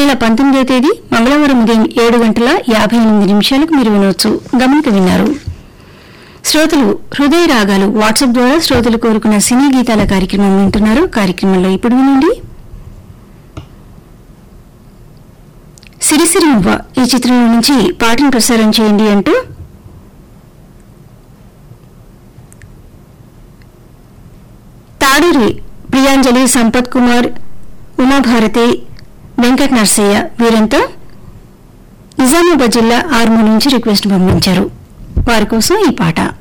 నెల పంతొమ్మిదవ తేదీ మంగళవారం ఉదయం ఏడు గంటల యాభై ఎనిమిది నిమిషాలకు మీరు వినవచ్చు గమనిక విన్నారు శ్రోతలు హృదయ రాగాలు వాట్సాప్ ద్వారా శ్రోతలు కోరుకున్న సినీ గీతాల కార్యక్రమం వింటున్నారు కార్యక్రమంలో ఇప్పుడు వినండి సిరిసిరి మువ్వ ఈ చిత్రంలో నుంచి పాటను ప్రసారం చేయండి అంటూ తాడూరి ప్రియాంజలి సంపత్ కుమార్ ఉమాభారతి వెంకట నర్సయ్య వీరంతా నిజామాబాద్ జిల్లా ఆర్మూర్ నుంచి రిక్వెస్ట్ పంపించారు వారి కోసం ఈ పాట